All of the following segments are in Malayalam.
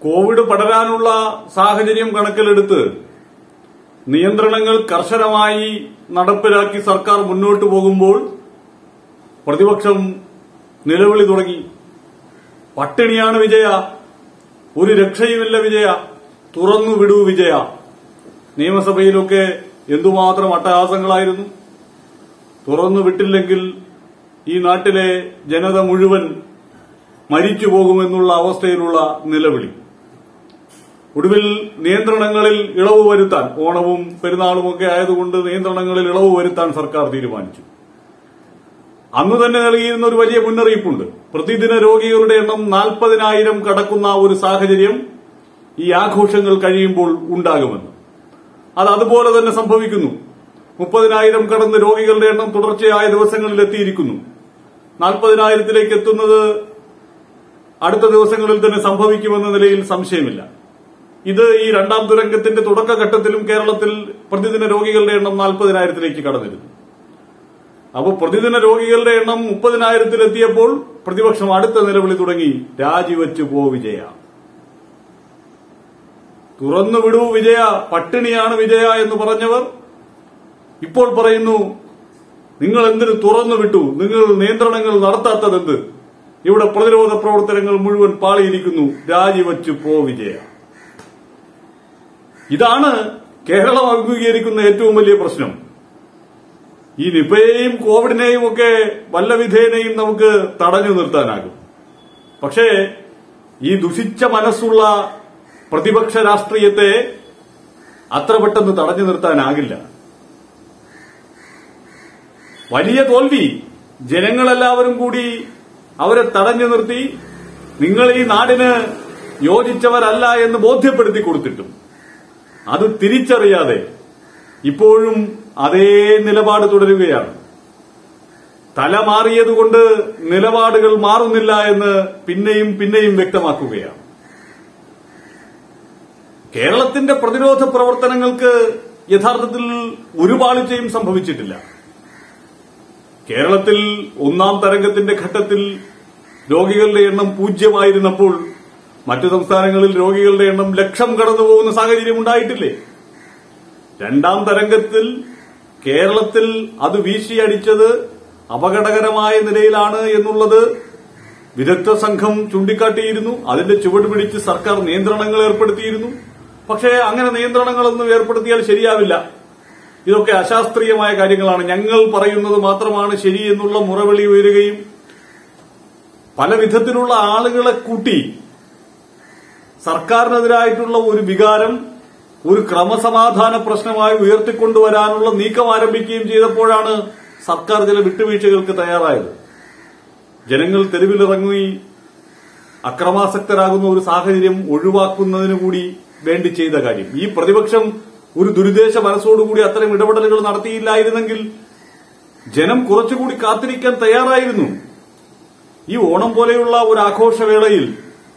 കോവിഡ് പടരാനുള്ള സാഹചര്യം കണക്കിലെടുത്ത് നിയന്ത്രണങ്ങൾ കർശനമായി നടപ്പിലാക്കി സർക്കാർ മുന്നോട്ടു പോകുമ്പോൾ പ്രതിപക്ഷം നിലവിളി തുടങ്ങി പട്ടിണിയാണ് വിജയ ഒരു രക്ഷയുമില്ല വിജയ തുറന്നു വിടൂ വിജയ നിയമസഭയിലൊക്കെ എന്തുമാത്രം അട്ടഹാസങ്ങളായിരുന്നു തുറന്നു വിട്ടില്ലെങ്കിൽ ഈ നാട്ടിലെ ജനത മുഴുവൻ മരിച്ചു പോകുമെന്നുള്ള അവസ്ഥയിലുള്ള നിലവിളി ഒടുവിൽ നിയന്ത്രണങ്ങളിൽ ഇളവ് വരുത്താൻ ഓണവും പെരുന്നാളുമൊക്കെ ആയതുകൊണ്ട് നിയന്ത്രണങ്ങളിൽ ഇളവ് വരുത്താൻ സർക്കാർ തീരുമാനിച്ചു അന്ന് തന്നെ നൽകിയിരുന്ന ഒരു വലിയ മുന്നറിയിപ്പുണ്ട് പ്രതിദിന രോഗികളുടെ എണ്ണം നാൽപ്പതിനായിരം കടക്കുന്ന ഒരു സാഹചര്യം ഈ ആഘോഷങ്ങൾ കഴിയുമ്പോൾ ഉണ്ടാകുമെന്ന് അത് അതുപോലെ തന്നെ സംഭവിക്കുന്നു മുപ്പതിനായിരം കടന്ന് രോഗികളുടെ എണ്ണം തുടർച്ചയായ ദിവസങ്ങളിൽ എത്തിയിരിക്കുന്നു നാൽപ്പതിനായിരത്തിലേക്ക് എത്തുന്നത് അടുത്ത ദിവസങ്ങളിൽ തന്നെ സംഭവിക്കുമെന്ന നിലയിൽ സംശയമില്ല ഇത് ഈ രണ്ടാം തുരങ്കത്തിന്റെ തുടക്കഘട്ടത്തിലും കേരളത്തിൽ പ്രതിദിന രോഗികളുടെ എണ്ണം നാൽപ്പതിനായിരത്തിലേക്ക് കടന്നിരുന്നു അപ്പോൾ പ്രതിദിന രോഗികളുടെ എണ്ണം മുപ്പതിനായിരത്തിലെത്തിയപ്പോൾ പ്രതിപക്ഷം അടുത്ത നിലവിളി തുടങ്ങി രാജിവെച്ചു പോ വിജയ തുറന്നു വിടൂ വിജയ പട്ടിണിയാണ് വിജയ എന്ന് പറഞ്ഞവർ ഇപ്പോൾ പറയുന്നു നിങ്ങൾ എന്തിനു തുറന്നു വിട്ടു നിങ്ങൾ നിയന്ത്രണങ്ങൾ നടത്താത്തതെന്ത് ഇവിടെ പ്രതിരോധ പ്രവർത്തനങ്ങൾ മുഴുവൻ പാളിയിരിക്കുന്നു രാജിവെച്ചു പോ വിജയ ഇതാണ് കേരളം അഭിമുഖീകരിക്കുന്ന ഏറ്റവും വലിയ പ്രശ്നം ഈ നിപയെയും കോവിഡിനെയും ഒക്കെ വല്ല വിധേനയും നമുക്ക് തടഞ്ഞു നിർത്താനാകും പക്ഷേ ഈ ദുഷിച്ച മനസ്സുള്ള പ്രതിപക്ഷ രാഷ്ട്രീയത്തെ അത്ര പെട്ടെന്ന് തടഞ്ഞു നിർത്താനാകില്ല വലിയ തോൽവി ജനങ്ങളെല്ലാവരും കൂടി അവരെ തടഞ്ഞു നിർത്തി നിങ്ങൾ ഈ നാടിന് യോജിച്ചവരല്ല എന്ന് ബോധ്യപ്പെടുത്തി കൊടുത്തിട്ടും അത് തിരിച്ചറിയാതെ ഇപ്പോഴും അതേ നിലപാട് തുടരുകയാണ് തല മാറിയതുകൊണ്ട് നിലപാടുകൾ മാറുന്നില്ല എന്ന് പിന്നെയും പിന്നെയും വ്യക്തമാക്കുകയാണ് കേരളത്തിന്റെ പ്രതിരോധ പ്രവർത്തനങ്ങൾക്ക് യഥാർത്ഥത്തിൽ ഒരു പാളിച്ചയും സംഭവിച്ചിട്ടില്ല കേരളത്തിൽ ഒന്നാം തരംഗത്തിന്റെ ഘട്ടത്തിൽ രോഗികളുടെ എണ്ണം പൂജ്യമായിരുന്നപ്പോൾ മറ്റു സംസ്ഥാനങ്ങളിൽ രോഗികളുടെ എണ്ണം ലക്ഷം കടന്നു പോകുന്ന സാഹചര്യം ഉണ്ടായിട്ടില്ലേ രണ്ടാം തരംഗത്തിൽ കേരളത്തിൽ അത് വീശിയടിച്ചത് അപകടകരമായ നിലയിലാണ് എന്നുള്ളത് വിദഗ്ധ സംഘം ചൂണ്ടിക്കാട്ടിയിരുന്നു അതിന്റെ ചുവട് പിടിച്ച് സർക്കാർ നിയന്ത്രണങ്ങൾ ഏർപ്പെടുത്തിയിരുന്നു പക്ഷേ അങ്ങനെ നിയന്ത്രണങ്ങളൊന്നും ഏർപ്പെടുത്തിയാൽ ശരിയാവില്ല ഇതൊക്കെ അശാസ്ത്രീയമായ കാര്യങ്ങളാണ് ഞങ്ങൾ പറയുന്നത് മാത്രമാണ് ശരി എന്നുള്ള മുറവിളി ഉയരുകയും പല വിധത്തിലുള്ള ആളുകളെ കൂട്ടി സർക്കാരിനെതിരായിട്ടുള്ള ഒരു വികാരം ഒരു ക്രമസമാധാന പ്രശ്നമായി ഉയർത്തിക്കൊണ്ടുവരാനുള്ള നീക്കം ആരംഭിക്കുകയും ചെയ്തപ്പോഴാണ് സർക്കാർ ചില വിട്ടുവീഴ്ചകൾക്ക് തയ്യാറായത് ജനങ്ങൾ തെരുവിലിറങ്ങി അക്രമാസക്തരാകുന്ന ഒരു സാഹചര്യം ഒഴിവാക്കുന്നതിന് കൂടി വേണ്ടി ചെയ്ത കാര്യം ഈ പ്രതിപക്ഷം ഒരു ദുരുദ്ദേശ മനസ്സോടുകൂടി അത്തരം ഇടപെടലുകൾ നടത്തിയില്ലായിരുന്നെങ്കിൽ ജനം കുറച്ചുകൂടി കാത്തിരിക്കാൻ തയ്യാറായിരുന്നു ഈ ഓണം പോലെയുള്ള ഒരു ആഘോഷവേളയിൽ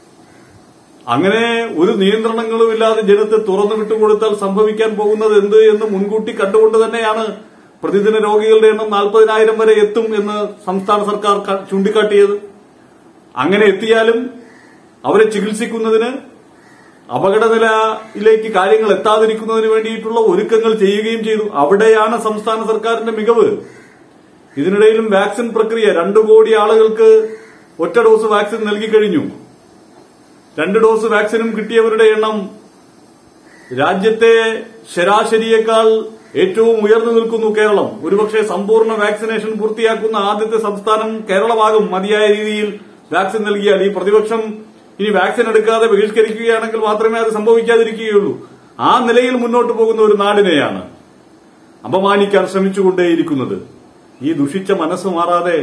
അങ്ങനെ ഒരു നിയന്ത്രണങ്ങളുമില്ലാതെ ജനത്തെ തുറന്നു വിട്ടുകൊടുത്താൽ സംഭവിക്കാൻ പോകുന്നത് എന്ത് എന്ന് മുൻകൂട്ടി കണ്ടുകൊണ്ട് തന്നെയാണ് പ്രതിദിന രോഗികളുടെ എണ്ണം നാൽപ്പതിനായിരം വരെ എത്തും എന്ന് സംസ്ഥാന സർക്കാർ ക- ചൂണ്ടിക്കാട്ടിയത് അങ്ങനെ എത്തിയാലും അവരെ ചികിത്സിക്കുന്നതിന് അപകടനിലയിലേക്ക് കാര്യങ്ങൾ എത്താതിരിക്കുന്നതിന് വേണ്ടിയിട്ടുള്ള ഒരുക്കങ്ങൾ ചെയ്യുകയും ചെയ്തു അവിടെയാണ് സംസ്ഥാന സർക്കാരിന്റെ മികവ് ഇതിനിടയിലും വാക്സിൻ പ്രക്രിയ രണ്ടു കോടി ആളുകൾക്ക് ഒറ്റ ഡോസ് വാക്സിൻ നൽകിക്കഴിഞ്ഞു രണ്ട് ഡോസ് വാക്സിനും കിട്ടിയവരുടെ എണ്ണം രാജ്യത്തെ ശരാശരിയേക്കാൾ ഏറ്റവും ഉയർന്നു നിൽക്കുന്നു കേരളം ഒരുപക്ഷെ സമ്പൂർണ്ണ വാക്സിനേഷൻ പൂർത്തിയാക്കുന്ന ആദ്യത്തെ സംസ്ഥാനം കേരളമാകും മതിയായ രീതിയിൽ വാക്സിൻ നൽകിയാൽ ഈ പ്രതിപക്ഷം ഇനി വാക്സിൻ എടുക്കാതെ ബഹിഷ്കരിക്കുകയാണെങ്കിൽ മാത്രമേ അത് സംഭവിക്കാതിരിക്കുകയുള്ളൂ ആ നിലയിൽ മുന്നോട്ട് പോകുന്ന ഒരു നാടിനെയാണ് അപമാനിക്കാൻ ശ്രമിച്ചുകൊണ്ടേയിരിക്കുന്നത് ഈ ദുഷിച്ച മനസ്സ് മാറാതെ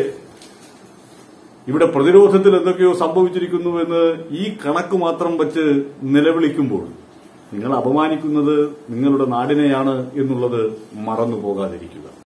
ഇവിടെ പ്രതിരോധത്തിൽ എന്തൊക്കെയോ സംഭവിച്ചിരിക്കുന്നു എന്ന് ഈ കണക്ക് മാത്രം വെച്ച് നിലവിളിക്കുമ്പോൾ നിങ്ങൾ അപമാനിക്കുന്നത് നിങ്ങളുടെ നാടിനെയാണ് എന്നുള്ളത് മറന്നു പോകാതിരിക്കുക